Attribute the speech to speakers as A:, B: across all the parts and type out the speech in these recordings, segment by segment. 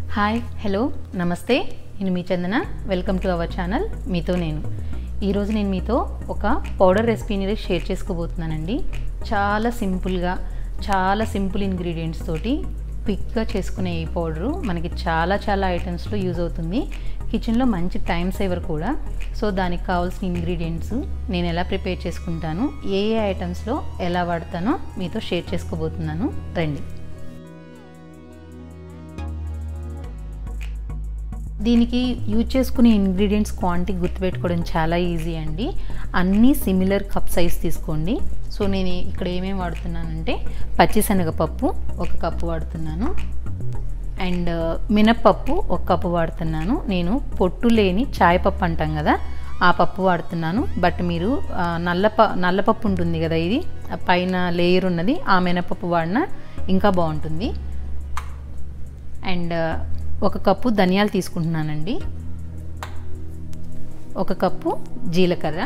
A: hi hello నమస్తే నేను మీ Chandana welcome to our channel మీతో నేను ఈరోజు నేను మీతో ఒక పౌడర్ రెసిపీని షేర్ చేసుకోబోతున్నానండి చాలా సింపుల్గా చాలా సింపుల్ ఇంగ్రీడియంట్స్ తోటి క్విక్గా చేసుకునే ఈ పౌడరు మనకి చాలా చాలా ఐటమ్స్లో యూజ్ అవుతుంది కిచెన్లో మంచి టైం సేవర్ కూడా సో దానికి కావాల్సిన ఇంగ్రీడియంట్స్ నేను ఎలా ప్రిపేర్ చేసుకుంటాను ఏ ఏ ఐటమ్స్లో ఎలా వాడతానో మీతో షేర్ చేసుకోబోతున్నాను రండి దీనికి యూజ్ చేసుకునే ఇంగ్రీడియంట్స్ క్వాంటిటీ గుర్తుపెట్టుకోవడం చాలా ఈజీ అండి అన్నీ సిమిలర్ కప్ సైజ్ తీసుకోండి సో నేను ఇక్కడ ఏమేమి వాడుతున్నానంటే పచ్చిశనగపప్పు ఒక కప్పు వాడుతున్నాను అండ్ మినప్పప్పు ఒక కప్పు వాడుతున్నాను నేను పొట్టు లేని చాయ్ పప్పు అంటాం కదా ఆ పప్పు వాడుతున్నాను బట్ మీరు నల్లప నల్లపప్పు ఉంటుంది కదా ఇది పైన లేయర్ ఉన్నది ఆ మినపప్పు వాడినా ఇంకా బాగుంటుంది అండ్ ఒక కప్పు ధనియాలు తీసుకుంటున్నానండి ఒక కప్పు జీలకర్ర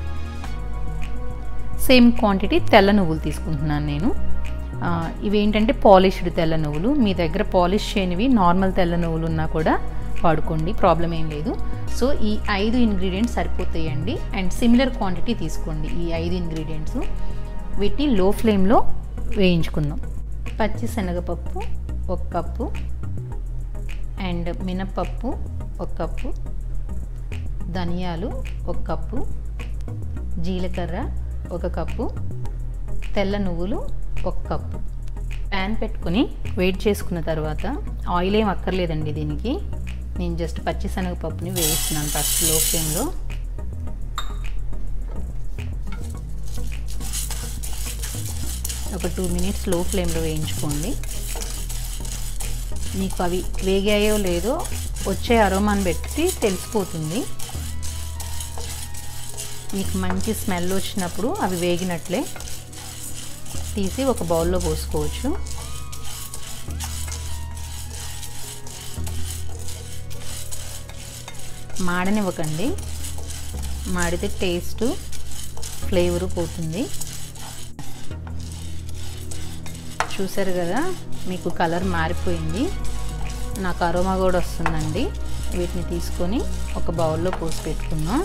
A: సేమ్ క్వాంటిటీ తెల్ల నువ్వులు తీసుకుంటున్నాను నేను ఇవేంటంటే పాలిష్డ్ తెల్ల నువ్వులు మీ దగ్గర పాలిష్ చేయనివి నార్మల్ తెల్ల నువ్వులు ఉన్నా కూడా వాడుకోండి ప్రాబ్లం ఏం లేదు సో ఈ ఐదు ఇంగ్రీడియంట్స్ సరిపోతాయండి అండ్ సిమిలర్ క్వాంటిటీ తీసుకోండి ఈ ఐదు ఇంగ్రీడియంట్స్ వీటిని లో ఫ్లేమ్లో వేయించుకుందాం పచ్చి శనగపప్పు ఒక కప్పు అండ్ మినపప్పు ఒక కప్పు ధనియాలు ఒక కప్పు జీలకర్ర ఒక కప్పు తెల్ల నువ్వులు ఒక కప్పు ప్యాన్ పెట్టుకొని వెయిట్ చేసుకున్న తర్వాత ఆయిల్ ఏం అక్కర్లేదండి దీనికి నేను జస్ట్ పచ్చిశనగపప్పుని వేయిస్తున్నాను ఫస్ట్ లో ఫ్లేమ్లో ఒక టూ మినిట్స్ లో ఫ్లేమ్లో వేయించుకోండి మీకు అవి వేగాయో లేదో వచ్చే అరోమాని పెట్టి తెలిసిపోతుంది మీకు మంచి స్మెల్ వచ్చినప్పుడు అవి వేగినట్లే తీసి ఒక బౌల్లో పోసుకోవచ్చు మాడనివ్వకండి మాడితే టేస్ట్ ఫ్లేవర్ పోతుంది చూసారు కదా మీకు కలర్ మారిపోయింది నాకు అరోమా కూడా వస్తుందండి వీటిని తీసుకొని ఒక బౌల్లో పోసి పెట్టుకుందాం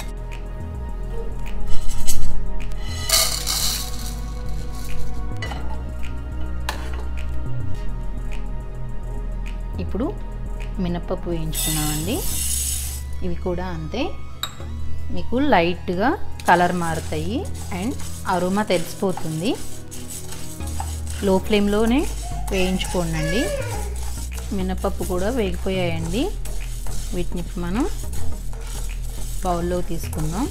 A: ఇప్పుడు మినప్పప్పు వేయించుకున్నామండి ఇవి కూడా అంతే మీకు లైట్గా కలర్ మారుతాయి అండ్ అరోమా తెలిసిపోతుంది లో ఫ్లేమ్లోనే వేయించుకోండి మినపప్పు కూడా వేగిపోయాయండి వీటిని మనం బౌల్లో తీసుకుందాం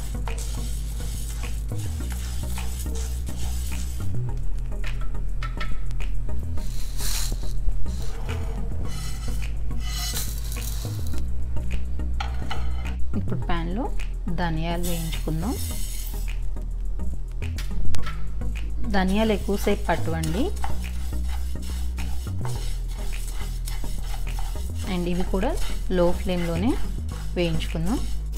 A: ఇప్పుడు ప్యాన్లో ధనియాలు వేయించుకుందాం ధనియాలు ఎక్కువసేపు పట్టవండి అండ్ ఇవి కూడా లో ఫ్లేమ్లోనే వేయించుకుందాం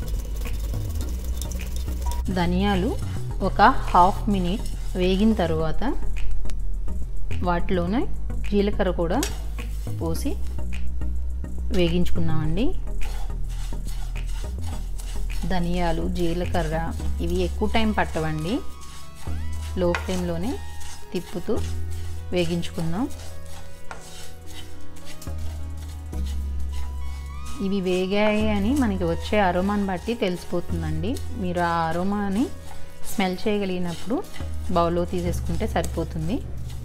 A: ధనియాలు ఒక హాఫ్ మినిట్ వేగిన తర్వాత వాటిలోనే జీలకర్ర కూడా పోసి వేగించుకుందామండి ధనియాలు జీలకర్ర ఇవి ఎక్కువ టైం పట్టవండి లో ఫ్లేమ్లోనే తిప్పుతూ వేగించుకుందాం ఇవి వేగాయి అని మనకి వచ్చే అరోమాని బట్టి తెలిసిపోతుందండి మీరు ఆ అరోమాని స్మెల్ చేయగలిగినప్పుడు బౌల్లో తీసేసుకుంటే సరిపోతుంది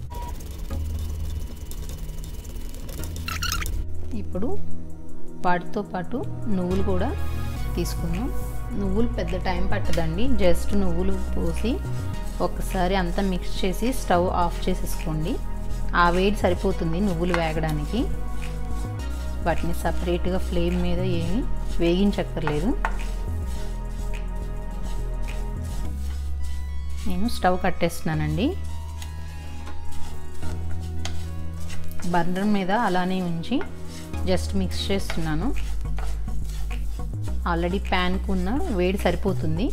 A: ఇప్పుడు వాటితో పాటు నువ్వులు కూడా తీసుకుందాం నువ్వులు పెద్ద టైం పట్టదండి జస్ట్ నువ్వులు పోసి ఒక్కసారి అంతా మిక్స్ చేసి స్టవ్ ఆఫ్ చేసేసుకోండి ఆ వేడి సరిపోతుంది నువ్వులు వేగడానికి వాటిని సపరేట్గా ఫ్లేమ్ మీద ఏమి వేగించక్కర్లేదు నేను స్టవ్ కట్టేస్తున్నానండి బర్నర్ మీద అలానే ఉంచి జస్ట్ మిక్స్ చేస్తున్నాను ఆల్రెడీ ప్యాన్కు ఉన్న వేడి సరిపోతుంది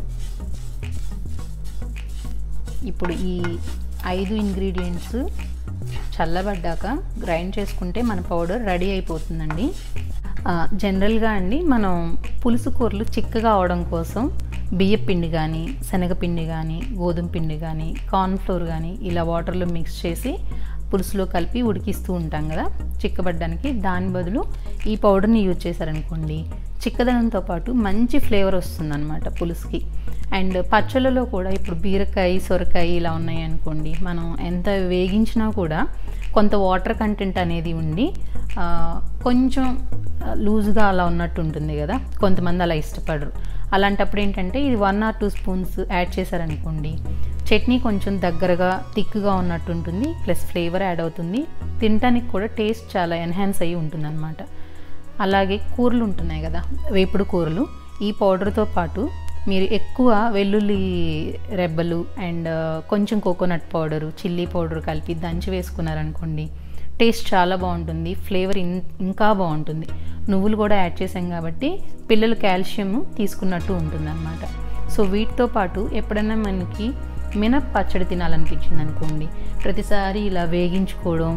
A: ఇప్పుడు ఈ ఐదు ఇంగ్రీడియంట్స్ చల్లబడ్డాక గ్రైండ్ చేసుకుంటే మన పౌడర్ రెడీ అయిపోతుందండి ఆ, జనరల్గా అండి మనం పులుసు కూరలు చిక్కగా అవడం కోసం బియ్య పిండి కానీ శనగపిండి కానీ గోధుమ పిండి కానీ కార్న్ఫ్లోర్ కానీ ఇలా వాటర్లో మిక్స్ చేసి పులుసులో కలిపి ఉడికిస్తూ ఉంటాం కదా చిక్కబడ్డానికి దాని బదులు ఈ పౌడర్ని యూజ్ చేశారనుకోండి చిక్కదనంతో పాటు మంచి ఫ్లేవర్ వస్తుందన్నమాట పులుసుకి అండ్ పచ్చళ్ళలో కూడా ఇప్పుడు బీరకాయ సొరకాయ ఇలా ఉన్నాయి అనుకోండి మనం ఎంత వేగించినా కూడా కొంత వాటర్ కంటెంట్ అనేది ఉండి ఆ, కొంచెం లూజ్గా అలా ఉన్నట్టు ఉంటుంది కదా కొంతమంది అలా ఇష్టపడరు అలాంటప్పుడు ఏంటంటే ఇది one or two spoons add చేశారనుకోండి చట్నీ కొంచెం దగ్గరగా థిక్గా ఉన్నట్టు ఉంటుంది ప్లస్ ఫ్లేవర్ యాడ్ అవుతుంది తినడానికి కూడా టేస్ట్ చాలా ఎన్హాన్స్ అయ్యి ఉంటుందన్నమాట అలాగే కూరలు ఉంటున్నాయి కదా వేపుడు కూరలు ఈ పౌడర్తో పాటు మీరు ఎక్కువ వెల్లుల్లి రెబ్బలు అండ్ కొంచెం కోకోనట్ పౌడరు చిల్లీ పౌడర్ కలిపి దంచి వేసుకున్నారనుకోండి టేస్ట్ చాలా బాగుంటుంది ఫ్లేవర్ ఇన్ ఇంకా బాగుంటుంది నువ్వులు కూడా యాడ్ చేసాం కాబట్టి పిల్లలు కాల్షియం తీసుకున్నట్టు ఉంటుందన్నమాట సో వీటితో పాటు ఎప్పుడైనా మనకి మినప్ పచ్చడి తినాలనిపించింది అనుకోండి ప్రతిసారి ఇలా వేగించుకోవడం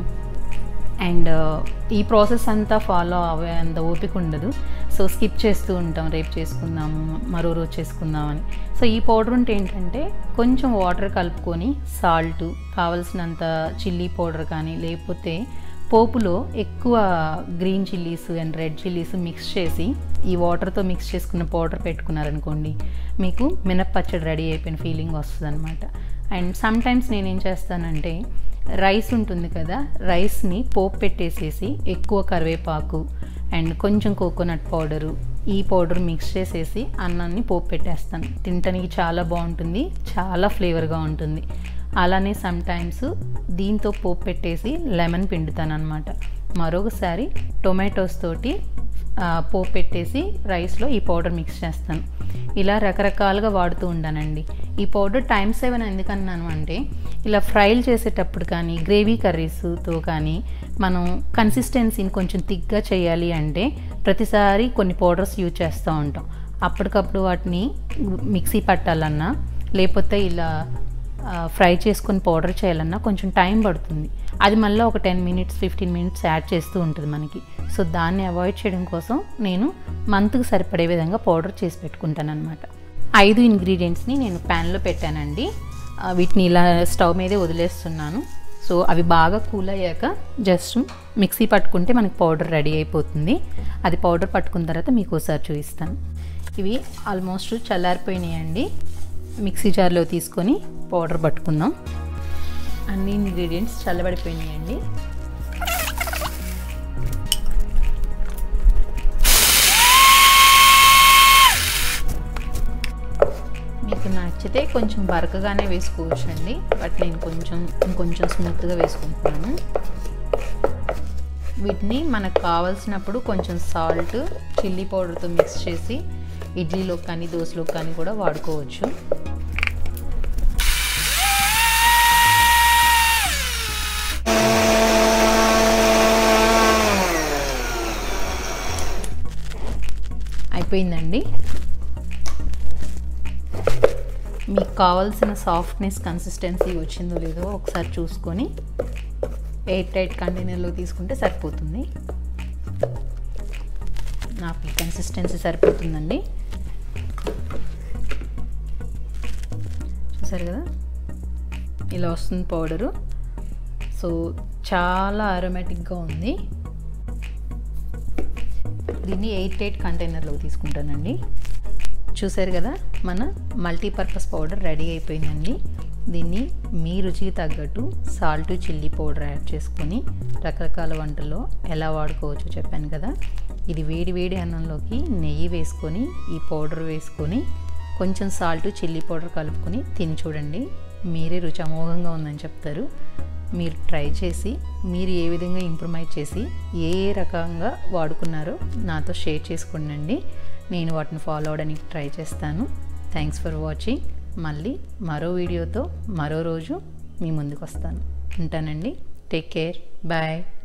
A: అండ్ ఈ ప్రాసెస్ అంతా ఫాలో అవ్వే అంత ఓపిక ఉండదు సో స్కిప్ చేస్తూ ఉంటాం రేపు చేసుకుందాము మరో రోజు చేసుకుందామని సో ఈ పౌడర్ ఉంటే ఏంటంటే కొంచెం వాటర్ కలుపుకొని సాల్ట్ కావలసినంత చిల్లీ పౌడర్ కానీ లేకపోతే పోపులో ఎక్కువ green chillies and red chillies mix చేసి ఈ వాటర్తో మిక్స్ చేసుకున్న పౌడర్ పెట్టుకున్నారనుకోండి మీకు మినప్పచ్చడి రెడీ అయిపోయిన ఫీలింగ్ వస్తుంది అనమాట అండ్ సమ్ టైమ్స్ నేనేం చేస్తానంటే రైస్ ఉంటుంది కదా రైస్ని పోపు పెట్టేసేసి ఎక్కువ కరివేపాకు అండ్ కొంచెం కోకోనట్ పౌడరు ఈ పౌడర్ మిక్స్ చేసేసి అన్నాన్ని పోపు పెట్టేస్తాను తినటానికి చాలా బాగుంటుంది చాలా ఫ్లేవర్గా ఉంటుంది అలానే సమ్ టైమ్స్ దీంతో పోపు పెట్టేసి లెమన్ పిండుతాను అనమాట మరొకసారి టొమాటోస్ తోటి ఆ, పోపు పెట్టేసి రైస్లో ఈ పౌడర్ మిక్స్ చేస్తాను ఇలా రకరకాలుగా వాడుతూ ఉంటానండి ఈ పౌడర్ టైం సెవెన్ ఎందుకన్నాను అంటే ఇలా ఫ్రైలు చేసేటప్పుడు కానీ గ్రేవీ కర్రీస్తో కానీ మనం కన్సిస్టెన్సీని కొంచెం థిక్గా చేయాలి అంటే ప్రతిసారి కొన్ని పౌడర్స్ యూజ్ చేస్తూ ఉంటాం అప్పటికప్పుడు వాటిని మిక్సీ పట్టాలన్నా లేకపోతే ఇలా ఆ, ఫ్రై చేసుకొని పౌడర్ చేయాలన్నా కొంచెం టైం పడుతుంది అది మళ్ళీ ఒక ten minutes fifteen minutes add చేస్తూ ఉంటుంది మనకి సో దాన్ని అవాయిడ్ చేయడం కోసం నేను మంత్కి సరిపడే విధంగా పౌడర్ చేసి పెట్టుకుంటాను అనమాట ఐదు ఇంగ్రీడియంట్స్ని నేను ప్యాన్లో పెట్టానండి ఆ, వీటిని ఇలా స్టవ్ మీదే వదిలేస్తున్నాను సో అవి బాగా కూల్ అయ్యాక జస్ట్ మిక్సీ పట్టుకుంటే మనకి పౌడర్ రెడీ అయిపోతుంది అది పౌడర్ పట్టుకున్న తర్వాత మీకు ఒకసారి చూపిస్తాను ఇవి ఆల్మోస్ట్ చల్లారిపోయినాయండి మిక్సీ జార్లో తీసుకొని పౌడర్ పట్టుకుందాం అన్ని ఇంగ్రీడియంట్స్ చల్లబడిపోయినాయండి మీకు నచ్చితే కొంచెం బరకగానే వేసుకోవచ్చండి బట్ నేను కొంచెం ఇంకొంచెం స్మూత్గా వేసుకుంటున్నాను వీటిని మనకు కావాల్సినప్పుడు కొంచెం సాల్ట్ చిల్లీ పౌడర్తో మిక్స్ చేసి ఇడ్లీలో కానీ దోశలో కానీ కూడా వాడుకోవచ్చు అయిపోయిందండి మీకు కావాల్సిన సాఫ్ట్నెస్ కన్సిస్టెన్సీ వచ్చిందో లేదో ఒకసారి చూసుకొని ఎయిట్ టైట్ కంటైనర్లో తీసుకుంటే సరిపోతుంది నాకు ఈ కన్సిస్టెన్సీ సరిపోతుందండి చూసారు కదా ఇలా వస్తుంది పౌడరు సో చాలా అరోమేటిక్గా ఉంది దీన్ని ఎయిట్ ఎయిట్ కంటైనర్లో తీసుకుంటానండి చూసారు కదా మన మల్టీపర్పస్ పౌడర్ రెడీ అయిపోయిందండి దీన్ని మీ రుచికి తగ్గట్టు సాల్ట్ చిల్లీ పౌడర్ యాడ్ చేసుకొని రకరకాల వంటల్లో ఎలా వాడుకోవచ్చో చెప్పాను కదా ఇది వేడి వేడి అన్నంలోకి నెయ్యి వేసుకొని ఈ పౌడర్ వేసుకొని కొంచెం సాల్ట్ చిల్లీ పౌడర్ కలుపుకొని తిని చూడండి మీరే రుచి అమోఘంగా ఉందని చెప్తారు మీరు ట్రై చేసి మీరు ఏ విధంగా ఇంప్రూవైజ్ చేసి ఏ ఏ రకంగా వాడుకున్నారో నాతో షేర్ చేసుకోండి నేను వాటిని ఫాలో అవడానికి ట్రై చేస్తాను థ్యాంక్స్ ఫర్ వాచింగ్ మళ్ళీ మరో వీడియోతో మరో రోజు మీ ముందుకు వస్తాను ఉంటానండి టేక్ కేర్ బాయ్